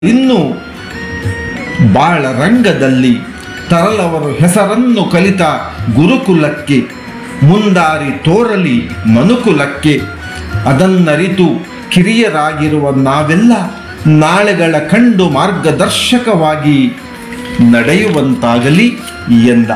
ಇನ್ನು ಬಾಳ ರಂಗದಲ್ಲಿ ತರಲವರು ಹೆಸರನ್ನು ಕಲಿತ ಗುರುಕುಲಕ್ಕೆ ಮುಂದಾರಿ ತೋರಲಿ ಮನುಕುಲಕ್ಕೆ ಅದನ್ನರಿತು ಕಿರಿಯರಾಗಿರುವ ನಾವೆಲ್ಲ ನಾಳೆಗಳ ಕಂಡು ಮಾರ್ಗದರ್ಶಕವಾಗಿ ನಡೆಯುವಂತಾಗಲಿ ಎಂದ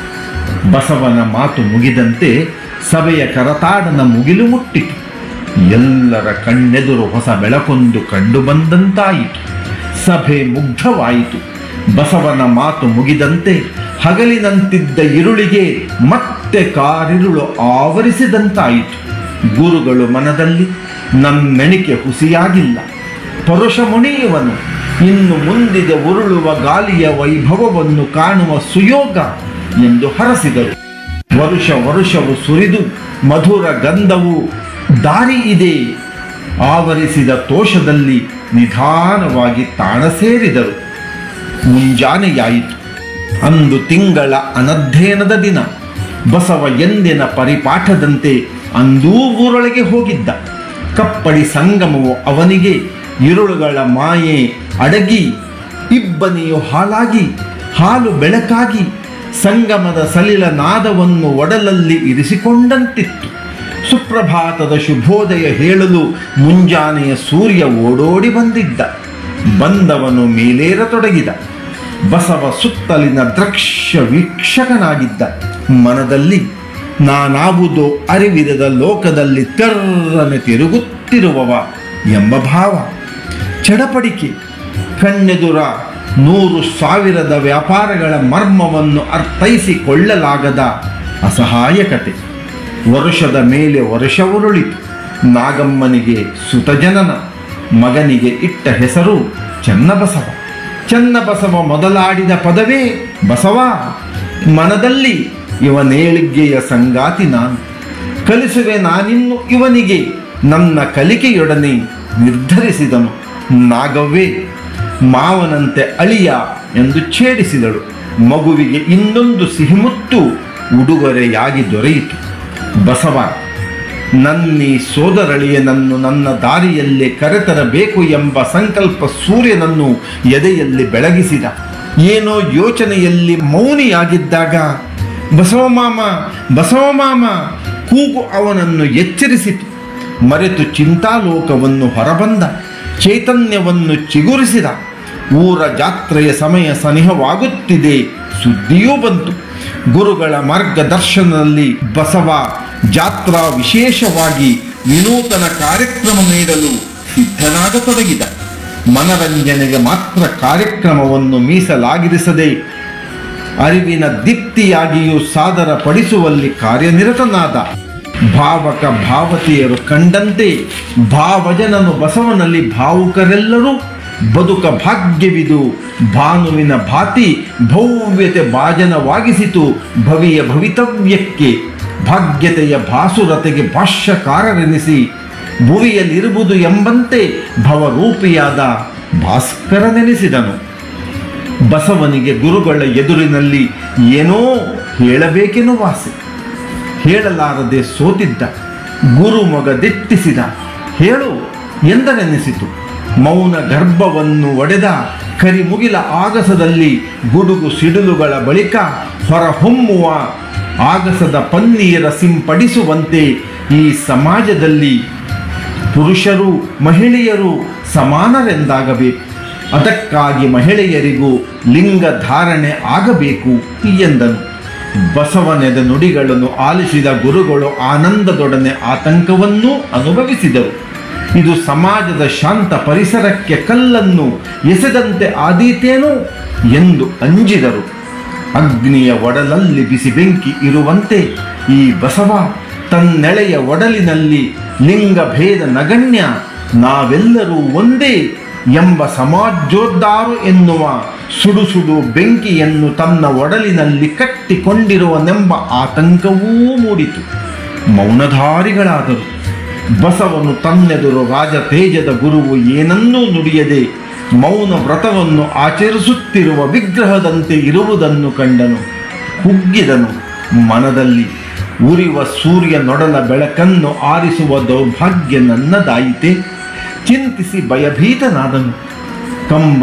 ಬಸವನ ಮಾತು ಮುಗಿದಂತೆ ಸಭೆಯ ಕರತಾಡನ ಮುಗಿಲು ಮುಟ್ಟಿತು ಎಲ್ಲರ ಕಣ್ಣೆದುರು ಹೊಸ ಬೆಳಕೊಂದು ಕಂಡು ಬಂದಂತಾಯಿತು ಸಭೆ ಮುಗ್ಧವಾಯಿತು ಬಸವನ ಮಾತು ಮುಗಿದಂತೆ ಹಗಲಿನಂತಿದ್ದ ಇರುಳಿಗೆ ಮತ್ತೆ ಕಾರಿರುಳು ಆವರಿಸಿದಂತಾಯಿತು ಗುರುಗಳು ಮನದಲ್ಲಿ ನನ್ನೆಣಿಕೆ ಹುಸಿಯಾಗಿಲ್ಲ ಪರುಷ ಮುಣಿಯುವನು ಇನ್ನು ಮುಂದಿದೆ ಉರುಳುವ ಗಾಲಿಯ ವೈಭವವನ್ನು ಕಾಣುವ ಸುಯೋಗ ಎಂದು ಹರಸಿದರು ವರುಷ ವರುಷವು ಸುರಿದು ಮಧುರ ಗಂಧವು ದಾರಿ ಇದೆ ಆವರಿಸಿದ ತೋಷದಲ್ಲಿ ನಿಧಾನವಾಗಿ ತಾಣ ಸೇರಿದರು ಮುಂಜಾನೆಯಾಯಿತು ಅಂದು ತಿಂಗಳ ಅನಧ್ಯಯನದ ದಿನ ಬಸವ ಎಂದಿನ ಪರಿಪಾಠದಂತೆ ಅಂದೂ ಊರೊಳಗೆ ಹೋಗಿದ್ದ ಕಪ್ಪಡಿ ಸಂಗಮವು ಅವನಿಗೆ ಇರುಳುಗಳ ಮಾಯೆ ಅಡಗಿ ಇಬ್ಬನಿಯು ಹಾಲಾಗಿ ಹಾಲು ಬೆಳಕಾಗಿ ಸಂಗಮದ ಸಲಿಲ ನಾದವನ್ನು ಒಡಲಲ್ಲಿ ಇರಿಸಿಕೊಂಡಂತಿತ್ತು ಸುಪ್ರಭಾತದ ಶುಭೋದಯ ಹೇಳಲು ಮುಂಜಾನೆಯ ಸೂರ್ಯ ಓಡೋಡಿ ಬಂದಿದ್ದ ಬಂದವನು ಮೇಲೇರತೊಡಗಿದ ಬಸವ ಸುತ್ತಲಿನ ದೃಶ್ಯ ವೀಕ್ಷಕನಾಗಿದ್ದ ಮನದಲ್ಲಿ ನಾನಾವುದೋ ಅರಿವಿರದ ಲೋಕದಲ್ಲಿ ತೆರ್ರನೆ ತಿರುಗುತ್ತಿರುವವ ಎಂಬ ಭಾವ ಚಡಪಡಿಕೆ ಕಣ್ಣೆದುರ ನೂರು ಸಾವಿರದ ವ್ಯಾಪಾರಗಳ ಮರ್ಮವನ್ನು ಅರ್ಥೈಸಿಕೊಳ್ಳಲಾಗದ ಅಸಹಾಯಕತೆ ವರುಷದ ಮೇಲೆ ವರುಷ ಉರುಳಿತು ನಾಗಮ್ಮನಿಗೆ ಸುತಜನನ ಮಗನಿಗೆ ಇಟ್ಟ ಹೆಸರು ಚನ್ನಬಸವ ಚನ್ನಬಸವ ಮೊದಲಾಡಿದ ಪದವೇ ಬಸವ ಮನದಲ್ಲಿ ಇವನೇಳಿಗೆಯ ಸಂಗಾತಿ ನಾನು ಕಲಿಸುವೆ ನಾನಿನ್ನು ಇವನಿಗೆ ನನ್ನ ಕಲಿಕೆಯೊಡನೆ ನಿರ್ಧರಿಸಿದನು ನಾಗವ್ವೇ ಮಾವನಂತೆ ಅಳಿಯ ಎಂದು ಛೇಡಿಸಿದಳು ಮಗುವಿಗೆ ಇನ್ನೊಂದು ಸಿಹಿಮುತ್ತು ಉಡುಗೊರೆಯಾಗಿ ದೊರೆಯಿತು ಬಸವ ನನ್ನೀ ಸೋದರಳಿಯನನ್ನು ನನ್ನ ದಾರಿಯಲ್ಲೇ ಕರೆತರಬೇಕು ಎಂಬ ಸಂಕಲ್ಪ ಸೂರ್ಯನನ್ನು ಎದೆಯಲ್ಲಿ ಬೆಳಗಿಸಿದ ಏನೋ ಯೋಚನೆಯಲ್ಲಿ ಮೌನಿಯಾಗಿದ್ದಾಗ ಬಸವಮಾಮ ಬಸವಮಾಮ ಕೂಗು ಅವನನ್ನು ಎಚ್ಚರಿಸಿತು ಮರೆತು ಚಿಂತಾಲೋಕವನ್ನು ಹೊರಬಂದ ಚೈತನ್ಯವನ್ನು ಚಿಗುರಿಸಿದ ಊರ ಜಾತ್ರೆಯ ಸಮಯ ಸನಿಹವಾಗುತ್ತಿದೆ ಸುದ್ದಿಯೂ ಬಂತು ಗುರುಗಳ ಮಾರ್ಗದರ್ಶನದಲ್ಲಿ ಬಸವ ಜಾತ್ರಾ ವಿಶೇಷವಾಗಿ ವಿನೂತನ ಕಾರ್ಯಕ್ರಮ ನೀಡಲು ಸಿದ್ಧನಾಗತೊಡಗಿದ ಮನರಂಜನೆಗೆ ಮಾತ್ರ ಕಾರ್ಯಕ್ರಮವನ್ನು ಮೀಸಲಾಗಿರಿಸದೆ ಅರಿವಿನ ದೀಪ್ತಿಯಾಗಿಯೂ ಸಾದರ ಪಡಿಸುವಲ್ಲಿ ಕಾರ್ಯನಿರತನಾದ ಭಾವಕ ಭಾವತಿಯರು ಕಂಡಂತೆ ಭಾವಜನನು ಬಸವನಲ್ಲಿ ಭಾವುಕರೆಲ್ಲರೂ ಬದುಕ ಭಾಗ್ಯವಿದು ಭಾನುವಿನ ಭಾತಿ ಭವ್ಯತೆ ಭಾಜನವಾಗಿಸಿತು ಭವಿಯ ಭವಿತವ್ಯಕ್ಕೆ ಭಾಗ್ಯತೆಯ ಭಾಸುರತೆಗೆ ಭಾಷ್ಯಕಾರರೆನಿಸಿ ಭುವಿಯಲ್ಲಿರುವುದು ಎಂಬಂತೆ ಭವರೂಪಿಯಾದ ಭಾಸ್ಕರನೆನಿಸಿದನು ಬಸವನಿಗೆ ಗುರುಗಳ ಎದುರಿನಲ್ಲಿ ಏನೋ ಹೇಳಬೇಕೆನ್ನುವ ಆಸೆ ಹೇಳಲಾರದೆ ಸೋತಿದ್ದ ಗುರು ಮೊಗ ದಿಟ್ಟಿಸಿದ ಹೇಳು ಎಂದನೆನಿಸಿತು ಮೌನ ಗರ್ಭವನ್ನು ಒಡೆದ ಕರಿಮುಗಿಲ ಆಗಸದಲ್ಲಿ ಗುಡುಗು ಸಿಡಿಲುಗಳ ಬಳಿಕ ಹೊರಹೊಮ್ಮುವ ಆಗಸದ ಪನ್ನೀರ ಸಿಂಪಡಿಸುವಂತೆ ಈ ಸಮಾಜದಲ್ಲಿ ಪುರುಷರು ಮಹಿಳೆಯರು ಸಮಾನರೆಂದಾಗಬೇಕು ಅದಕ್ಕಾಗಿ ಮಹಿಳೆಯರಿಗೂ ಲಿಂಗ ಧಾರಣೆ ಆಗಬೇಕು ಎಂದನು ಬಸವನೆದ ನುಡಿಗಳನ್ನು ಆಲಿಸಿದ ಗುರುಗಳು ಆನಂದದೊಡನೆ ಆತಂಕವನ್ನೂ ಅನುಭವಿಸಿದರು ಇದು ಸಮಾಜದ ಶಾಂತ ಪರಿಸರಕ್ಕೆ ಕಲ್ಲನ್ನು ಎಸೆದಂತೆ ಆದೀತೇನೋ ಎಂದು ಅಂಜಿದರು ಅಗ್ನಿಯ ಒಡಲಲ್ಲಿ ಬಿಸಿ ಬೆಂಕಿ ಇರುವಂತೆ ಈ ಬಸವ ತನ್ನೆಳೆಯ ಒಡಲಿನಲ್ಲಿ ಲಿಂಗ ಭೇದ ನಗಣ್ಯ ನಾವೆಲ್ಲರೂ ಒಂದೇ ಎಂಬ ಸಮಾಜೋದ್ಧಾರು ಎನ್ನುವ ಸುಡು ಸುಡು ಬೆಂಕಿಯನ್ನು ತನ್ನ ಒಡಲಿನಲ್ಲಿ ಕಟ್ಟಿಕೊಂಡಿರುವನೆಂಬ ಆತಂಕವೂ ಮೂಡಿತು ಮೌನಧಾರಿಗಳಾದರು ಬಸವನು ತನ್ನೆದುರು ರಾಜ ತೇಜದ ಗುರುವು ಏನನ್ನೂ ನುಡಿಯದೆ ಮೌನ ವ್ರತವನ್ನು ಆಚರಿಸುತ್ತಿರುವ ವಿಗ್ರಹದಂತೆ ಇರುವುದನ್ನು ಕಂಡನು ಕುಗ್ಗಿದನು ಮನದಲ್ಲಿ ಉರಿವ ಸೂರ್ಯ ನೊಡಲ ಬೆಳಕನ್ನು ಆರಿಸುವ ದೌರ್ಭಾಗ್ಯ ನನ್ನದಾಯಿತೆ ಚಿಂತಿಸಿ ಭಯಭೀತನಾದನು ಕಂಬ